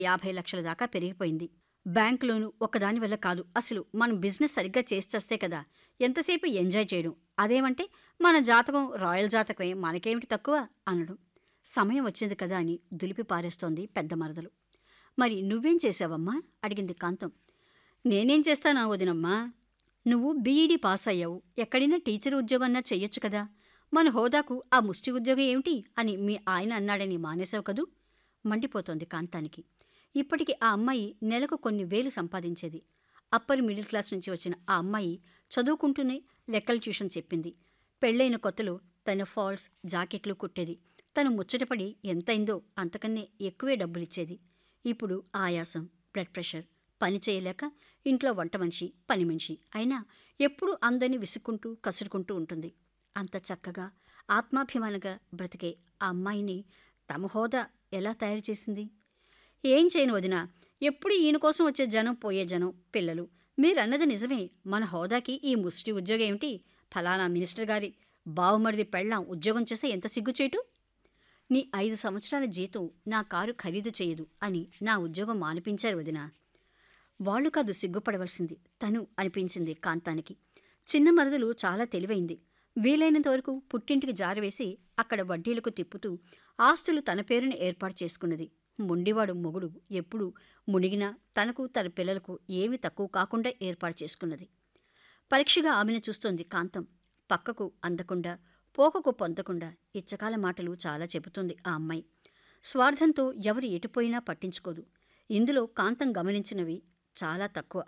యాభై లక్షల దాకా పెరిగిపోయింది బ్యాంక్ లోను ఒకదాని వల్ల కాదు అసలు మనం బిజినెస్ సరిగ్గా చేస్తే కదా ఎంతసేపు ఎంజాయ్ చేయడం అదేమంటే మన జాతకం రాయల్ జాతకమే మనకేమిటి తక్కువ అనడం సమయం వచ్చింది కదా అని దులిపి పారేస్తోంది పెద్ద మరదలు మరి నువ్వేం చేసావమ్మా అడిగింది కాంతం నేనేం చేస్తానా వదినమ్మా నువ్వు బీఈడీ పాస్ అయ్యావు ఎక్కడైనా టీచర్ ఉద్యోగన్నా చెయ్యొచ్చు కదా మన హోదాకు ఆ ముష్టి ఉద్యోగం ఏమిటి అని మీ ఆయన అన్నాడని మానేశావు కదూ మండిపోతోంది కాంతానికి ఇప్పటికి ఆ అమ్మాయి నెలకు కొన్ని వేలు సంపాదించేది అప్పర్ మిడిల్ క్లాస్ నుంచి వచ్చిన ఆ అమ్మాయి చదువుకుంటూనే లెక్కల ట్యూషన్ చెప్పింది పెళ్ళైన కొత్తలో తన ఫాల్స్ జాకెట్లు కుట్టేది తను ముచ్చటపడి ఎంతైందో అంతకన్నే ఎక్కువే డబ్బులిచ్చేది ఇప్పుడు ఆయాసం బ్లడ్ ప్రెషర్ పని చేయలేక ఇంట్లో వంట మనిషి పని మనిషి అయినా ఎప్పుడూ అందరినీ విసుక్కుంటూ కసురుకుంటూ ఉంటుంది అంత చక్కగా ఆత్మాభిమానంగా బ్రతికే ఆ అమ్మాయిని తమ హోదా ఎలా తయారు చేసింది ఏం చేయను వదిన ఎప్పుడు ఈయన కోసం వచ్చే జనం పోయే జనం పిల్లలు మీరన్నది నిజమే మన హోదాకి ఈ ముష్టి ఉద్యోగం ఏమిటి ఫలానా మినిస్టర్ గారి బావుమరిది పెళ్ళాం ఉద్యోగం చేస్తే ఎంత సిగ్గుచేటు నీ ఐదు సంవత్సరాల జీతం నా కారు ఖరీదు చేయదు అని నా ఉద్యోగం మానిపించారు వదిన వాళ్ళు కాదు సిగ్గుపడవలసింది తను అనిపించింది కాంతానికి చిన్న మరదలు చాలా తెలివైంది వీలైనంత వరకు పుట్టింటికి జారవేసి అక్కడ వడ్డీలకు తిప్పుతూ ఆస్తులు తన పేరుని ఏర్పాటు చేసుకున్నది మొండివాడు మొగుడు ఎప్పుడు మునిగినా తనకు తన పిల్లలకు ఏమి తక్కువ కాకుండా ఏర్పాటు చేసుకున్నది పరీక్షగా ఆమెను చూస్తోంది కాంతం పక్కకు అందకుండా పోకకు పొందకుండా ఇచ్చకాల మాటలు చాలా చెబుతుంది ఆ అమ్మాయి స్వార్థంతో ఎవరు ఎటుపోయినా పట్టించుకోదు ఇందులో కాంతం గమనించినవి చాలా తక్కువ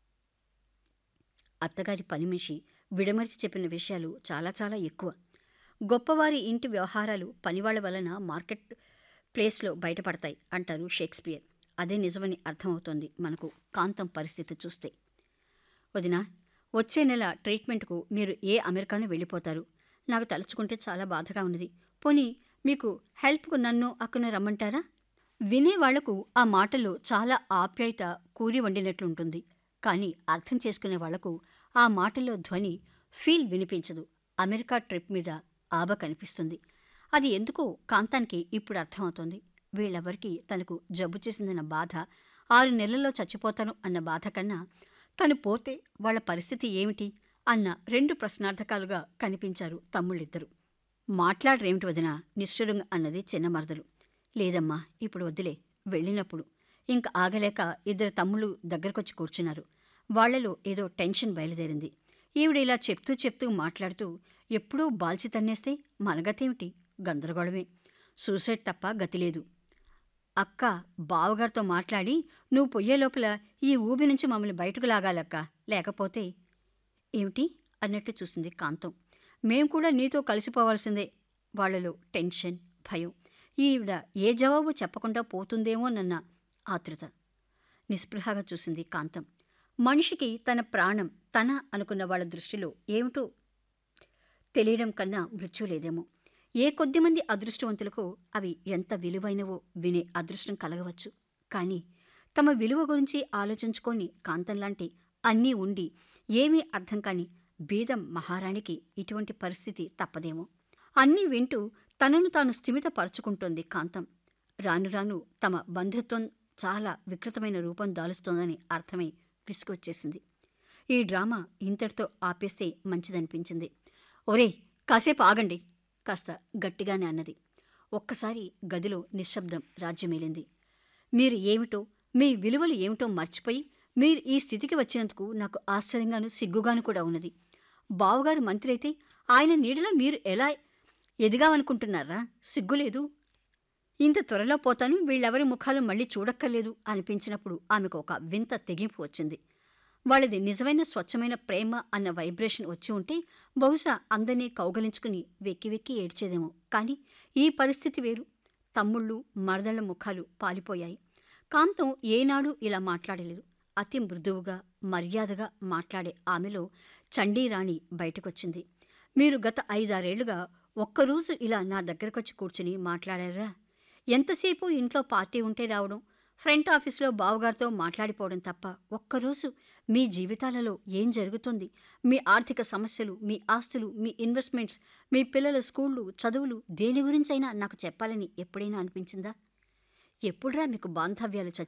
అత్తగారి పని మనిషి విడమర్చి చెప్పిన విషయాలు చాలా చాలా ఎక్కువ గొప్పవారి ఇంటి వ్యవహారాలు పనివాళ్ల వలన మార్కెట్ ప్లేస్లో బయటపడతాయి అంటారు షేక్స్పియర్ అదే నిజమని అర్థమవుతోంది మనకు కాంతం పరిస్థితి చూస్తే వదిన వచ్చే నెల ట్రీట్మెంట్కు మీరు ఏ అమెరికాను వెళ్ళిపోతారు నాకు తలుచుకుంటే చాలా బాధగా ఉన్నది పోనీ మీకు హెల్ప్కు నన్ను అక్కన రమ్మంటారా వినేవాళ్లకు ఆ మాటల్లో చాలా ఆప్యాయత కూరి వండినట్లుంటుంది కానీ అర్థం చేసుకునే వాళ్లకు ఆ మాటల్లో ధ్వని ఫీల్ వినిపించదు అమెరికా ట్రిప్ మీద ఆబ కనిపిస్తుంది అది ఎందుకో కాంతానికి ఇప్పుడు అర్థమవుతోంది వీళ్ళెవరికి తనకు జబ్బు చేసిందన్న బాధ ఆరు నెలల్లో చచ్చిపోతాను అన్న బాధ కన్నా తను పోతే వాళ్ళ పరిస్థితి ఏమిటి అన్న రెండు ప్రశ్నార్థకాలుగా కనిపించారు తమ్ముళ్ళిద్దరూ మాట్లాడరేమిటి వదిన నిష్ఠురంగా అన్నది చిన్న మరదలు లేదమ్మా ఇప్పుడు వద్దులే వెళ్ళినప్పుడు ఇంక ఆగలేక ఇద్దరు తమ్ముళ్ళు దగ్గరకొచ్చి కూర్చున్నారు వాళ్లలో ఏదో టెన్షన్ బయలుదేరింది ఈవిడ ఇలా చెప్తూ చెప్తూ మాట్లాడుతూ ఎప్పుడూ బాల్చి తన్నేస్తే మనగతేమిటి గందరగోళమే సూసైడ్ తప్ప గతి లేదు అక్క బావగారితో మాట్లాడి నువ్వు పొయ్యే లోపల ఈ ఊబి నుంచి మమ్మల్ని బయటకు లాగాలక్క లేకపోతే ఏమిటి అన్నట్లు చూసింది కాంతం మేం కూడా నీతో కలిసిపోవాల్సిందే వాళ్లలో టెన్షన్ భయం ఈవిడ ఏ జవాబు చెప్పకుండా పోతుందేమోనన్న ఆతృత నిస్పృహగా చూసింది కాంతం మనిషికి తన ప్రాణం తన అనుకున్న వాళ్ళ దృష్టిలో ఏమిటో తెలియడం కన్నా మృత్యు లేదేమో ఏ కొద్దిమంది అదృష్టవంతులకు అవి ఎంత విలువైనవో వినే అదృష్టం కలగవచ్చు కానీ తమ విలువ గురించి ఆలోచించుకొని కాంతంలాంటి అన్నీ ఉండి ఏమీ అర్థం కాని బీదం మహారాణికి ఇటువంటి పరిస్థితి తప్పదేమో అన్నీ వింటూ తనను తాను స్థిమితపరుచుకుంటోంది కాంతం రాను రాను తమ బంధుత్వం చాలా వికృతమైన రూపం దాలుస్తోందని అర్థమై విసుగొచ్చేసింది ఈ డ్రామా ఇంతటితో ఆపేస్తే మంచిదనిపించింది ఒరేయ్ కాసేపు ఆగండి కాస్త గట్టిగానే అన్నది ఒక్కసారి గదిలో నిశ్శబ్దం రాజ్యమేలింది మీరు ఏమిటో మీ విలువలు ఏమిటో మర్చిపోయి మీరు ఈ స్థితికి వచ్చినందుకు నాకు ఆశ్చర్యంగాను సిగ్గుగాను కూడా ఉన్నది బావగారు మంత్రి అయితే ఆయన నీడలో మీరు ఎలా ఎదిగామనుకుంటున్నారా సిగ్గులేదు ఇంత త్వరలో పోతాను వీళ్ళెవరి ముఖాలు మళ్ళీ చూడక్కర్లేదు అనిపించినప్పుడు ఆమెకు ఒక వింత తెగింపు వచ్చింది వాళ్ళది నిజమైన స్వచ్ఛమైన ప్రేమ అన్న వైబ్రేషన్ వచ్చి ఉంటే బహుశా అందరినీ కౌగలించుకుని వెక్కి వెక్కి ఏడ్చేదేమో కానీ ఈ పరిస్థితి వేరు తమ్ముళ్ళు మరదళ్ల ముఖాలు పాలిపోయాయి కాంతం ఏనాడు ఇలా మాట్లాడలేదు అతి మృదువుగా మర్యాదగా మాట్లాడే ఆమెలో చండీరాణి బయటకొచ్చింది మీరు గత ఐదారేళ్లుగా ఒక్కరోజు ఇలా నా దగ్గరకొచ్చి కూర్చుని మాట్లాడారా ఎంతసేపు ఇంట్లో పార్టీ ఉంటే రావడం ఫ్రంట్ ఆఫీస్లో బావగారితో మాట్లాడిపోవడం తప్ప ఒక్కరోజు మీ జీవితాలలో ఏం జరుగుతుంది మీ ఆర్థిక సమస్యలు మీ ఆస్తులు మీ ఇన్వెస్ట్మెంట్స్ మీ పిల్లల స్కూళ్ళు చదువులు దేని గురించైనా నాకు చెప్పాలని ఎప్పుడైనా అనిపించిందా ఎప్పుడురా మీకు బాంధవ్యాలు